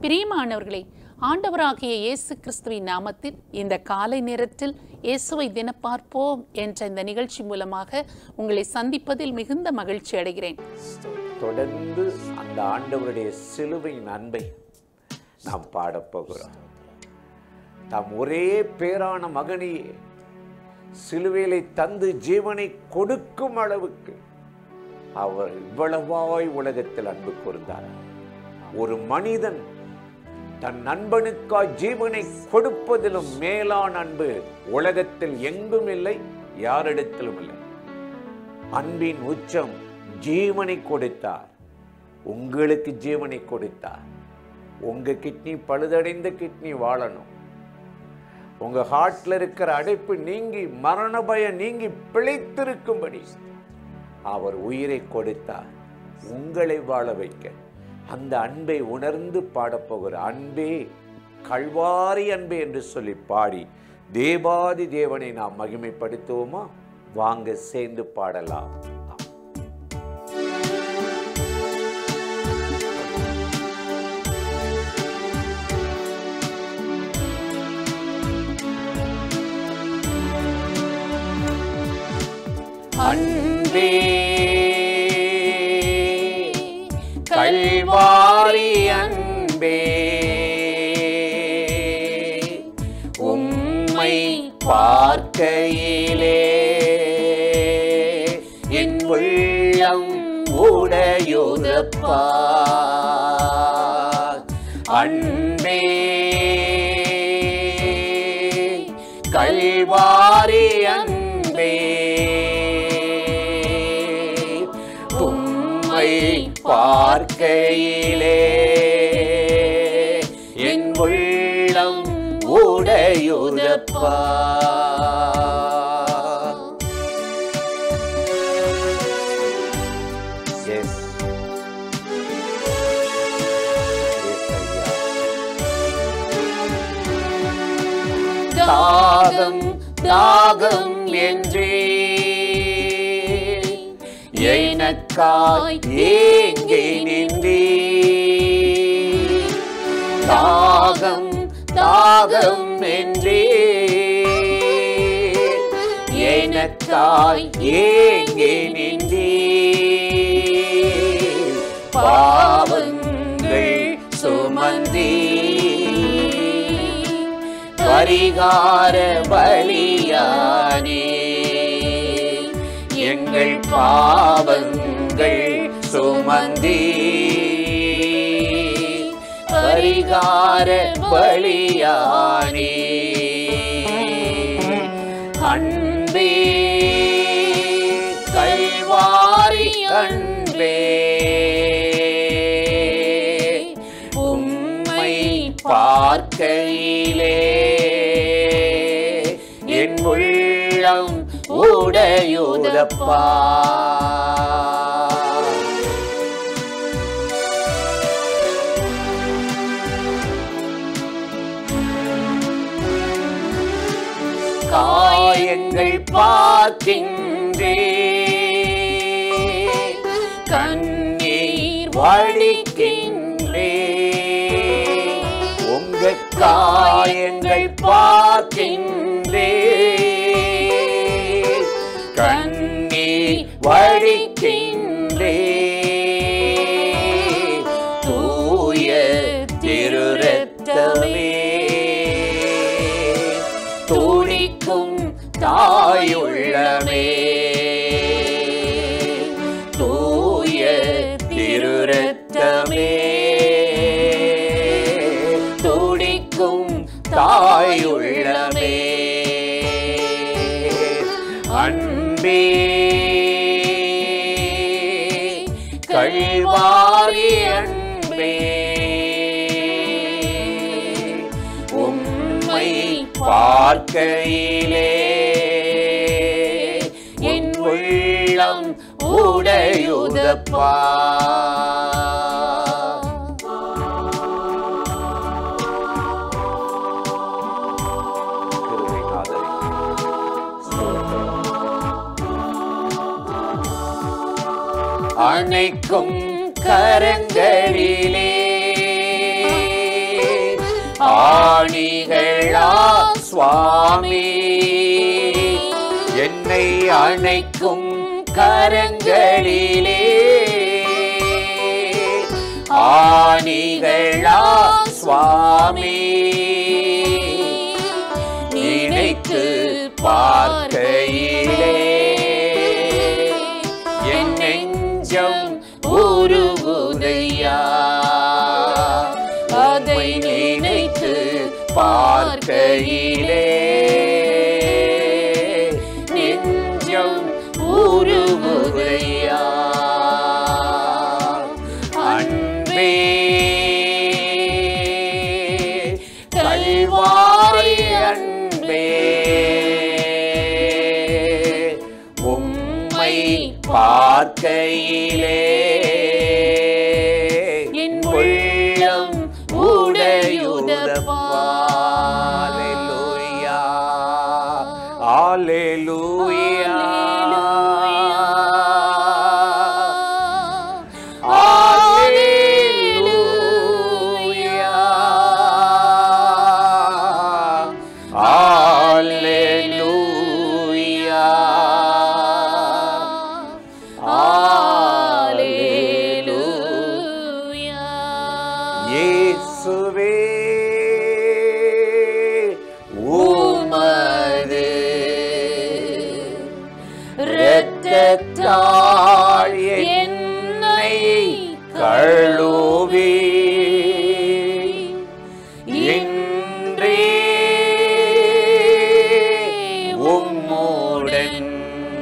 பிரியமானவர்களே ஆண்டவராகிய இயேசு கிறிஸ்துவின் நாமத்தில் இந்த காலை நேரத்தில் இயேசுவை தினப்பார்ப்போம் என்ற இந்த நிகழ்ச்சி மூலமாக உங்களை சந்திப்பதில் மிகுந்த மகிழ்ச்சி அடைகிறேன் தொடர்ந்து அந்த ஆண்டவருடைய சிலுவையின் அன்பை நாம் பாடப்போகிறோம் தாம் ஒரே பேரான மகனையே சிலுவையிலை தந்து ஜீவனை கொடுக்கும் அளவுக்கு அவர் இவ்வளவாய் உலகத்தில் அன்பு கூர்ந்தார் ஒரு மனிதன் தன் நண்பனுக்காய் ஜீவனை கொடுப்பதிலும் மேலான அன்பு உலகத்தில் எங்கும் இல்லை யாரிடத்திலும் இல்லை அன்பின் உச்சம் ஜீவனை கொடுத்தார் உங்களுக்கு ஜீவனை கொடுத்தார் உங்க கிட்னி பழுதடைந்த கிட்னி வாழணும் உங்க ஹார்ட்ல இருக்கிற அடைப்பு நீங்கி மரண பயம் நீங்கி பிழைத்திருக்கும்படி அவர் உயிரை கொடுத்தார் உங்களை வாழ வைக்க அந்த அன்பை உணர்ந்து பாடப்போகிற அன்பே கல்வாரி அன்பே என்று சொல்லி பாடி தேவாதி தேவனை நாம் மகிமைப்படுத்துவோமா வாங்க சேர்ந்து பாடலாம் அன்பே கல்வாரி அன்பே உம்மை பார்க்கையிலே என் உள்ளம் உடையுதப்பா அன்பே கல்வாரி அன்பே உம்மை பார்க்கையிலே என் உள்ளம் உடையுதப்பா Yes. Yes, ஐயா. தாகம் தாகம் என்றே எனக்காய் ஏங்கி நின்றே தாகம் தாகம் என்றே எனக்காய் ஏங்கி நின்றே பாவங்கள் சுமந்தே பரிகார பலியானே எங்கள் பாவங்கள் சுமந்தே பரிகார பலியானே அன்பே கல்வாரி அன்பே உம்மை பார்க்கையிலே என் உள்ளம் உடையுதப்பா காயங்கள் பார்க்கின்றே கண்ணீர் வடிக்கின்றே உங்க காயங்கள் பார்க்கின்றே கண்ணீர் வடிக்கின்றே தூய திருரத்தமே துடிக்கும் தாயுள்ளமே தூய திருரத்தமே துடிக்கும் தாயுள்ளமே அன்பே கல்வாரி அன்பே உம்மை பார்க்கையிலே என் உள்ளம் உடையுதப்பா அணைக்கும் கரங்களிலே ஆணிகளா சுவாமி என்னை அணைக்கும் கரங்களிலே ஆணிகளா சுவாமி நினைத்து பார்க்கையிலே என் நெஞ்சம் உருகுதையா அதை நினைத்து பார்க்கையிலே நெஞ்சம் உருகுதையா அன்பே கல்வாரி அன்பே உம்மை பார்க்கையிலே என் உள்ளம் உடையுதப்பா Hallelujah. இயேசுவே உமது இரத்தத்தால் என்னை கழுவி இன்றே உம்முடன்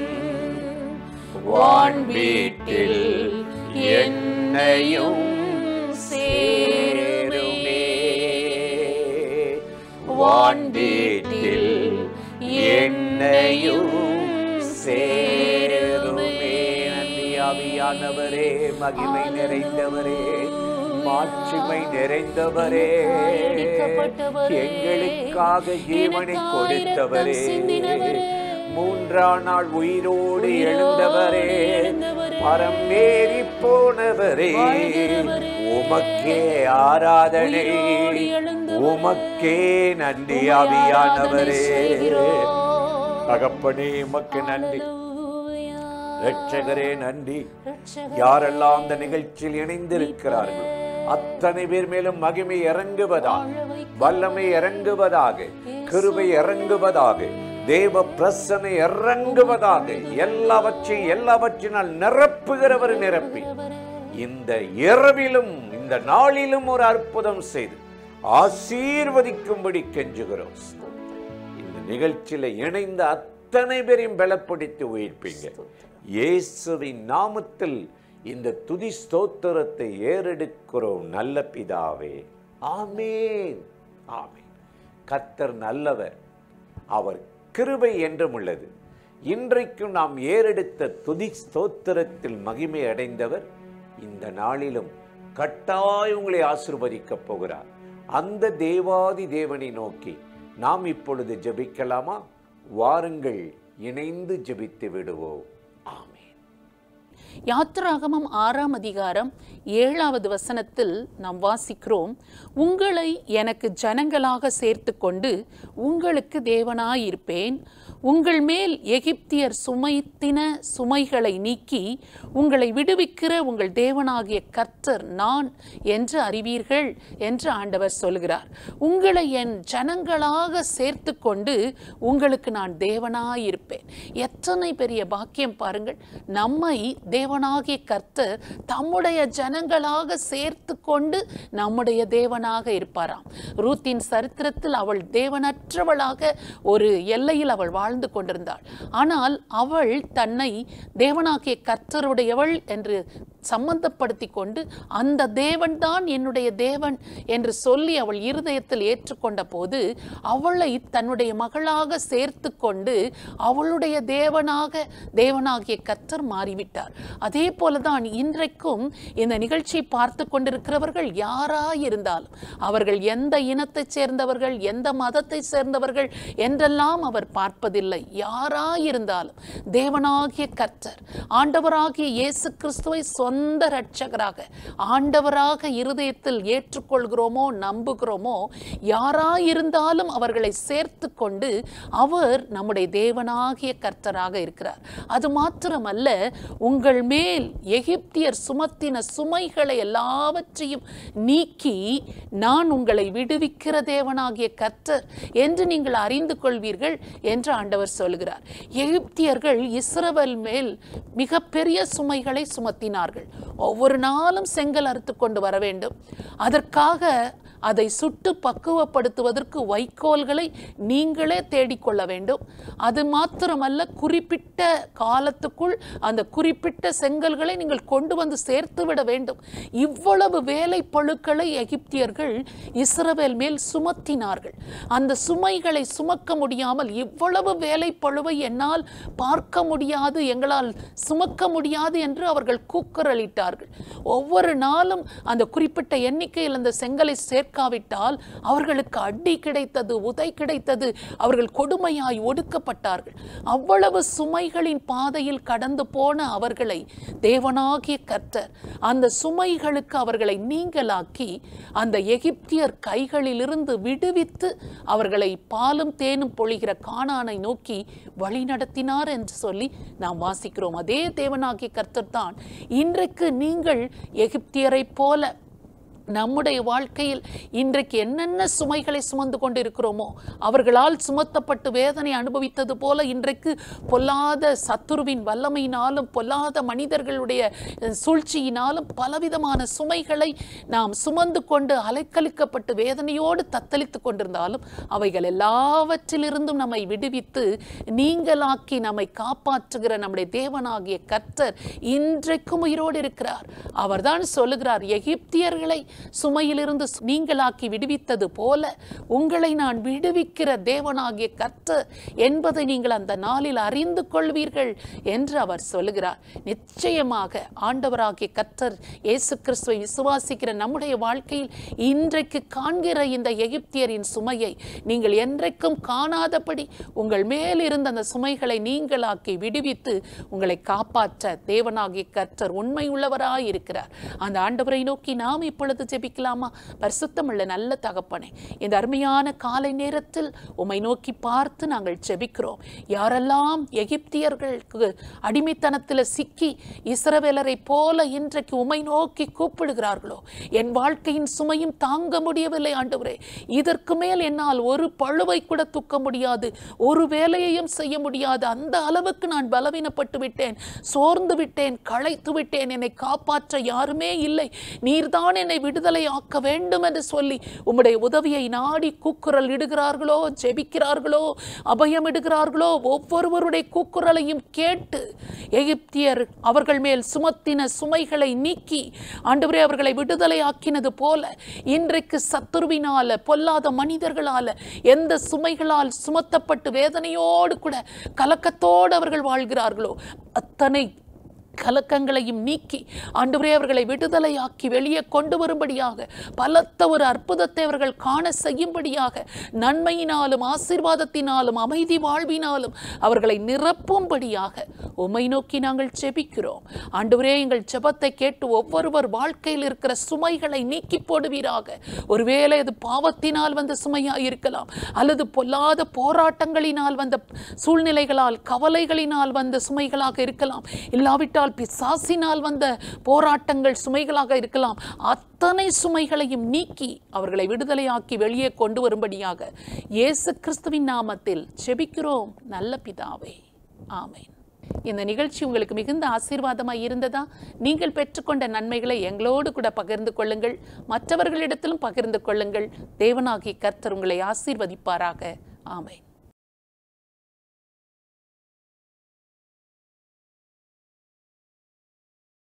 வான்வீட்டில் என்னையும் சேருமே வான்வீட்டில் என்னையும் சேருமே நன்றி ஆவியானவரே மகிமை நிறைந்தவரே மாட்சிமை நிறைந்தவரே எங்களுக்காக ஜீவனை கொடுத்தவரே மூன்றாம் நாள் உயிரோடு எழுந்தவரே பரமேறி போனவரே உமக்கே ஆராதனை உமக்கே நன்றி ஆவியானவரே தகப்பனே உமக்கு நன்றி ரட்சகரே நன்றி யாரெல்லாம் அந்த நிகழ்ச்சியில் இணைந்திருக்கிறார்கள் அத்தனை பேர் மேலும் மகிமை இறங்குவதாக வல்லமை இறங்குவதாக கிருபை இறங்குவதாக தேவ பிரசனை இறங்குவதாக எல்லாவற்றையும் எல்லாவற்றினால் நிரப்புகிறவர் நிரப்பி இந்த இரவிலும் இந்த நாளிலும் ஒரு அற்புதம் செய்து ஆசீர்வதிக்கும்படி கெஞ்சுகிறோம் இந்த நிகழ்ச்சியில இணைந்த அத்தனை பேரையும் பலப்படுத்தி உயிர்ப்பீங்க இயேசுவின் நாமத்தில் இந்த துதி ஸ்தோத்திரத்தை ஏறெடுக்கிறோம் நல்ல பிதாவே ஆமேன் ஆமேன் கர்த்தர் நல்லவர் அவர் கிருபை என்றும் உள்ளது இன்றைக்கும் நாம் ஏறெடுத்த துதி ஸ்தோத்திரத்தில் மகிமை அடைந்தவர் இந்த நாளிலும் கட்டாயம் உங்களை ஆசிர்வதிக்கப் போகிறார் அந்த தேவாதி தேவனை நோக்கி நாம் இப்பொழுது ஜெபிக்கலாமா வாருங்கள் இணைந்து ஜெபித்து விடுவோம் ஆமென் யாத்திராகமம் ஆறாம் அதிகாரம் ஏழாவது வசனத்தில் நாம் வாசிக்கிறோம் உங்களை எனக்கு ஜனங்களாக சேர்த்து கொண்டு உங்களுக்கு தேவனாயிருப்பேன் உங்கள் மேல் எகிப்தியர் சுமைத்தின சுமைகளை நீக்கி உங்களை விடுவிக்கிற உங்கள் தேவனாகிய கர்த்தர் நான் என்று அறிவீர்கள் என்று ஆண்டவர் சொல்கிறார் உங்களை என் ஜனங்களாக சேர்த்து கொண்டு உங்களுக்கு நான் தேவனாயிருப்பேன் எத்தனை பெரிய பாக்கியம் பாருங்கள் நம்மை தேவனாகிய கர்த்தர் தம்முடைய ஜனங்களாக சேர்த்து கொண்டு நம்முடைய தேவனாக இருப்பாராம் ரூத்தின் சரித்திரத்தில் அவள் தேவனற்றவளாக ஒரு எல்லையில் அவள் வாழ்ந்து கொண்டிருந்தாள் ஆனால் அவள் தன்னை தேவனாகிய கர்த்தருடையவள் என்று சம்பந்தப்படுத்தி கொண்டு அந்த தேவன்தான் என்னுடைய தேவன் என்று சொல்லி அவள் இருதயத்தில் ஏற்றுக்கொண்ட போது அவளை தன்னுடைய மகளாக சேர்த்து கொண்டு அவளுடைய தேவனாக தேவனாகிய கர்த்தர் மாறிவிட்டார் அதே போலதான் இன்றைக்கும் இந்த நிகழ்ச்சியை பார்த்து கொண்டிருக்கிறவர்கள் யாராயிருந்தாலும் அவர்கள் எந்த இனத்தைச் சேர்ந்தவர்கள் எந்த மதத்தை சேர்ந்தவர்கள் என்றெல்லாம் அவர் பார்ப்பதில்லை என்பதில்லை யாராயிருந்தாலும் தேவனாகிய கர்த்தர் ஆண்டவராகிய இயேசு கிறிஸ்துவை சொந்த இரட்சகராக ஆண்டவராக இருதயத்தில் ஏற்றுக்கொள்கிறோமோ நம்புகிறோமோ யாராயிருந்தாலும் அவர்களை சேர்த்து கொண்டு அவர் நம்முடைய தேவனாகிய கர்த்தராக இருக்கிறார் அது மாத்திரமல்ல உங்கள் மேல் எகிப்தியர் சுமத்தின சுமைகளை எல்லாவற்றையும் நீக்கி நான் உங்களை விடுவிக்கிற தேவனாகிய கர்த்தர் என்று நீங்கள் அறிந்து கொள்வீர்கள் என்று ஆண்டவர் சொல்கிறார் எகிப்தியர்கள் இஸ்ரவேல் மேல் மிகப்பெரிய சுமைகளை சுமத்தினார்கள் ஒவ்வொரு நாளும் செங்கல் அறுத்து கொண்டு வர வேண்டும் அதற்காக அதை சுட்டு பக்குவப்படுத்துவதற்கு வைக்கோல்களை நீங்களே தேடிக்கொள்ள வேண்டும் அது மாத்திரமல்ல குறிப்பிட்ட காலத்துக்குள் அந்த குறிப்பிட்ட செங்கல்களை நீங்கள் கொண்டு வந்து சேர்த்து விட வேண்டும் இவ்வளவு வேலை பழுக்களை எகிப்தியர்கள் இஸ்ரவேல் மேல் சுமத்தினார்கள் அந்த சுமைகளை சுமக்க முடியாமல் இவ்வளவு வேலை பழுவை என்னால் பார்க்க முடியாது எங்களால் சுமக்க முடியாது என்று அவர்கள் கூக்குரலிட்டார்கள் ஒவ்வொரு நாளும் அந்த குறிப்பிட்ட எண்ணிக்கையில் அந்த செங்கலை சேர்க்காவிட்டால் அவர்களுக்கு அடி கிடைத்தது உதை கிடைத்தது அவர்கள் கொடுமையாய் ஒடுக்கப்பட்டார்கள் அவ்வளவு சுமைகளின் பாதையில் கடந்து போன அவர்களை தேவனாகிய கர்த்தர் அந்த சுமைகளுக்கு அவர்களை நீங்களாக்கி அந்த எகிப்தியர் கைகளிலிருந்து விடுவித்து அவர்களை பாலும் தேனும் பொழிகிற கானானை நோக்கி வழிநடத்தினார் என்று சொல்லி நாம் வாசிக்கிறோம் அதே தேவனாகிய கர்த்தர் தான் இன்றைக்கு நீங்கள் எகிப்தியரைப் போல நம்முடைய வாழ்க்கையில் இன்றைக்கு என்னென்ன சுமைகளை சுமந்து கொண்டிருக்கிறோமோ அவர்களால் சுமத்தப்பட்டு வேதனை அனுபவித்தது போல இன்றைக்கு பொல்லாத சத்துருவின் வல்லமையினாலும் பொல்லாத மனிதர்களுடைய அஹ், சூழ்ச்சியினாலும் பலவிதமான சுமைகளை நாம் சுமந்து கொண்டு அலைக்கழிக்கப்பட்டு வேதனையோடு தத்தளித்து கொண்டிருந்தாலும் அவைகள் எல்லாவற்றிலிருந்தும் நம்மை விடுவித்து நீங்களாக்கி நம்மை காப்பாற்றுகிற நம்முடைய தேவனாகிய கர்த்தர் இன்றைக்கும் உயிரோடு இருக்கிறார் அவர்தான் சொல்லுகிறார் எகிப்தியர்களை சுமையிலிருந்து நீங்களாக்கி விடுவித்தது போல உங்களை நான் விடுவிக்கிற தேவனாகிய கர்த்தர் என்பதை நீங்கள் அந்த நாளில் அறிந்து கொள்வீர்கள் என்று அவர் சொல்லுகிறார் நிச்சயமாக ஆண்டவராகிய கர்த்தர் இயேசு கிறிஸ்துவை விசுவாசிக்கிற நம்முடைய வாழ்க்கையில் இன்றைக்கு காண்கிற இந்த எகிப்தியரின் சுமையை நீங்கள் என்றைக்கும் காணாதபடி உங்கள் மேல் இருந்த அந்த சுமைகளை நீங்களாக்கி விடுவித்து உங்களை காப்பாற்ற தேவனாகிய கர்த்தர் உண்மை உள்ளவராய் இருக்கிறார் அந்த ஆண்டவரை நோக்கி நாம் இப்பொழுது ஜெபிக்கலாமா பரிசுத்தமுள்ள நல்ல தகப்பனே இந்த அருமையான காலை நேரத்தில் உம்மை நோக்கி பார்த்து நாங்கள் ஜெபிக்கிறோம் யாரெல்லாம் எகிப்தியர்களுக்கு அடிமைத்தனத்தில் சிக்கி இஸ்ரவேலரை போல இன்றைக்கு உம்மை நோக்கி கூப்பிடுகிறார்களோ என் வாழ்க்கையின் சுமையும் தாங்க முடியவில்லை ஆண்டவரே இதற்கு மேல் என்னால் ஒரு பழுவை கூட தூக்க முடியாது ஒரு வேலையையும் செய்ய முடியாது அந்த அளவுக்கு நான் பலவீனப்பட்டு விட்டேன் சோர்ந்து விட்டேன் களைத்து விட்டேன் என்னை காப்பாற்ற யாருமே இல்லை நீர்தான் என்னை விடுதலை ஆக்க வேண்டும் என்று சொல்லி உம்முடைய உதவியை நாடி கூக்குரல் இடுகிறார்களோ ஜெபிக்கிறார்களோ அபயம் இடுகிறார்களோ ஒவ்வொருவருடைய கூக்குரலையும் கேட்டு எகிப்தியர் அவர்கள் மேல் சுமத்தின சுமைகளை நீக்கி ஆண்டவரே அவர்களை விடுதலை ஆக்கினது போல இன்றைக்கு சத்துருவினால பொல்லாத மனிதர்களால எந்த சுமைகளால் சுமத்தப்பட்டு வேதனையோடு கூட கலக்கத்தோடு அவர்கள் வாழ்கிறார்களோ அத்தனை கலக்கங்களையும் நீக்கி ஆண்டவரே அவர்களை விடுதலையாக்கி வெளியே கொண்டு வரும்படியாக பலத்த ஒரு அற்புதத்தை அவர்கள் காண செய்யும்படியாக நன்மையினாலும் ஆசீர்வாதத்தினாலும் அமைதி வாழ்வினாலும் அவர்களை நிரப்பும்படியாக உம்மை நோக்கி நாங்கள் ஜெபிக்கிறோம் ஆண்டவரே எங்கள் ஜெபத்தை கேட்டு ஒவ்வொருவர் வாழ்க்கையில் இருக்கிற சுமைகளை நீக்கி போடுவீராக ஒருவேளை அது பாவத்தினால் வந்த சுமையாக இருக்கலாம் அல்லது பொல்லாத போராட்டங்களினால் வந்த சூழ்நிலைகளால் கவலைகளினால் வந்த சுமைகளாக இருக்கலாம் இல்லாவிட்டால் பிசாசினால் வந்த போராட்டங்கள் சுமைகளாக இருக்கலாம் அத்தனை சுமைகளையும் நீக்கி அவர்களை விடுதலையாக்கி வெளியே கொண்டு வரும்படியாக இயேசு கிறிஸ்துவின் நாமத்தில் செபிக்கிறோம் நல்ல பிதாவே ஆமென் இந்த நிகழ்ச்சி உங்களுக்கு மிகுந்த ஆசீர்வாதமாய் இருந்ததா நீங்கள் பெற்றுக்கொண்ட நன்மைகளை எங்களோடு கூட பகிர்ந்து கொள்ளுங்கள் மற்றவர்களிடத்திலும் பகிர்ந்து கொள்ளுங்கள் தேவனாகிய கர்த்தர் உங்களை ஆசீர்வதிப்பாராக ஆமென்